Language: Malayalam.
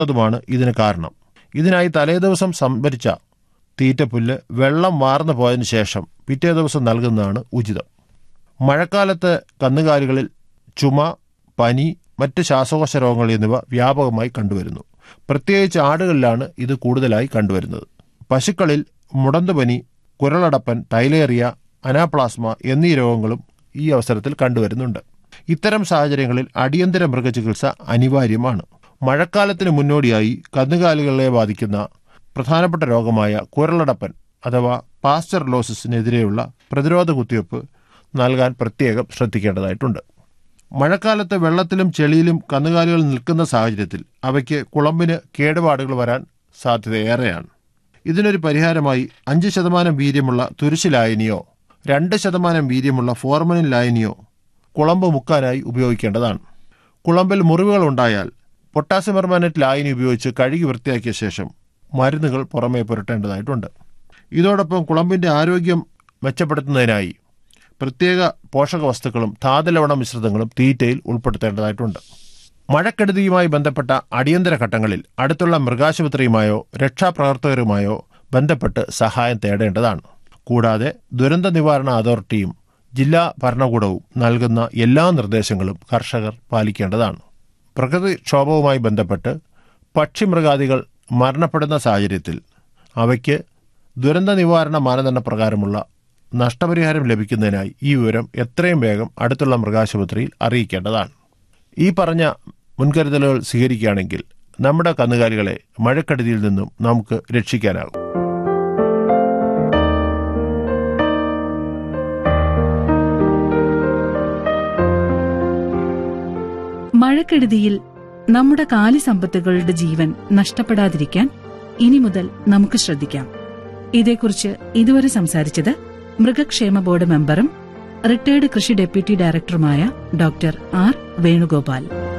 അതുമാണ് ഇതിന് കാരണം ഇതിനായി തലേദിവസം സംഭരിച്ച തീറ്റപ്പുല്ല് വെള്ളം വാർന്നു പോയതിനു ശേഷം പിറ്റേ ദിവസം നൽകുന്നതാണ് ഉചിതം മഴക്കാലത്ത് കന്നുകാലികളിൽ ചുമ പനി മറ്റ് ശ്വാസകോശ രോഗങ്ങൾ എന്നിവ വ്യാപകമായി കണ്ടുവരുന്നു പ്രത്യേകിച്ച് ആടുകളിലാണ് ഇത് കൂടുതലായി കണ്ടുവരുന്നത് പശുക്കളിൽ മുടന്തുപനി കുരളടപ്പൻ ടൈലേറിയ അനാപ്ലാസ്മ എന്നീ രോഗങ്ങളും ഈ അവസരത്തിൽ കണ്ടുവരുന്നുണ്ട് ഇത്തരം സാഹചര്യങ്ങളിൽ അടിയന്തര മൃഗചികിത്സ അനിവാര്യമാണ് മഴക്കാലത്തിന് മുന്നോടിയായി കന്നുകാലികളെ ബാധിക്കുന്ന പ്രധാനപ്പെട്ട രോഗമായ കുരളടപ്പൻ അഥവാ പാസ്റ്റർലോസിസിനെതിരെയുള്ള പ്രതിരോധ കുത്തിവയ്പ്പ് നൽകാൻ പ്രത്യേകം ശ്രദ്ധിക്കേണ്ടതായിട്ടുണ്ട് മഴക്കാലത്ത് വെള്ളത്തിലും ചെളിയിലും കന്നുകാലികൾ നിൽക്കുന്ന സാഹചര്യത്തിൽ അവയ്ക്ക് കുളമ്പിന് കേടുപാടുകൾ വരാൻ സാധ്യതയേറെയാണ് ഇതിനൊരു പരിഹാരമായി അഞ്ച് ശതമാനം വീര്യമുള്ള തുരിശ് ലായനിയോ രണ്ട് ശതമാനം വീര്യമുള്ള ഫോർമലിൻ ലായനിയോ കുളമ്പ് മുക്കാനായി ഉപയോഗിക്കേണ്ടതാണ് കുളമ്പിൽ മുറിവുകൾ ഉണ്ടായാൽ പൊട്ടാസ്യം പെർമാനറ്റ് ലായനി ഉപയോഗിച്ച് കഴുകി വൃത്തിയാക്കിയ ശേഷം മരുന്നുകൾ പുറമേ പുരട്ടേണ്ടതായിട്ടുണ്ട് ഇതോടൊപ്പം കുളമ്പിൻ്റെ ആരോഗ്യം മെച്ചപ്പെടുത്തുന്നതിനായി പ്രത്യേക പോഷക വസ്തുക്കളും ധാതുലവണ മിശ്രിതങ്ങളും തീറ്റയിൽ ഉൾപ്പെടുത്തേണ്ടതായിട്ടുണ്ട് മഴക്കെടുതിയുമായി ബന്ധപ്പെട്ട അടിയന്തര ഘട്ടങ്ങളിൽ അടുത്തുള്ള മൃഗാശുപത്രിയുമായോ രക്ഷാപ്രവർത്തകരുമായോ ബന്ധപ്പെട്ട് സഹായം തേടേണ്ടതാണ് കൂടാതെ ദുരന്ത നിവാരണ അതോറിറ്റിയും ജില്ലാ ഭരണകൂടവും നൽകുന്ന എല്ലാ നിർദ്ദേശങ്ങളും കർഷകർ പാലിക്കേണ്ടതാണ് പ്രകൃതിക്ഷോഭവുമായി ബന്ധപ്പെട്ട് പക്ഷിമൃഗാദികൾ മരണപ്പെടുന്ന സാഹചര്യത്തിൽ അവയ്ക്ക് ദുരന്ത നിവാരണ മാനദണ്ഡ പ്രകാരമുള്ള നഷ്ടപരിഹാരം ലഭിക്കുന്നതിനായി ഈ വിവരം എത്രയും വേഗം അടുത്തുള്ള മൃഗാശുപത്രിയിൽ അറിയിക്കേണ്ടതാണ് ഈ പറഞ്ഞ മുൻകരുതലുകൾ സ്വീകരിക്കുകയാണെങ്കിൽ നമ്മുടെ കന്നുകാലികളെ മഴക്കെടുതിയിൽ നിന്നും നമുക്ക് രക്ഷിക്കാനാകും മഴക്കെടുതിയിൽ നമ്മുടെ കാലിസമ്പത്തുകളുടെ ജീവൻ നഷ്ടപ്പെടാതിരിക്കാൻ ഇനി മുതൽ നമുക്ക് ശ്രദ്ധിക്കാം ഇതേക്കുറിച്ച് ഇതുവരെ സംസാരിച്ചത് മൃഗക്ഷേമ ബോർഡ് മെമ്പറും റിട്ടയർഡ് കൃഷി ഡെപ്യൂട്ടി ഡയറക്ടറുമായ ഡോക്ടർ ആർ വേണുഗോപാൽ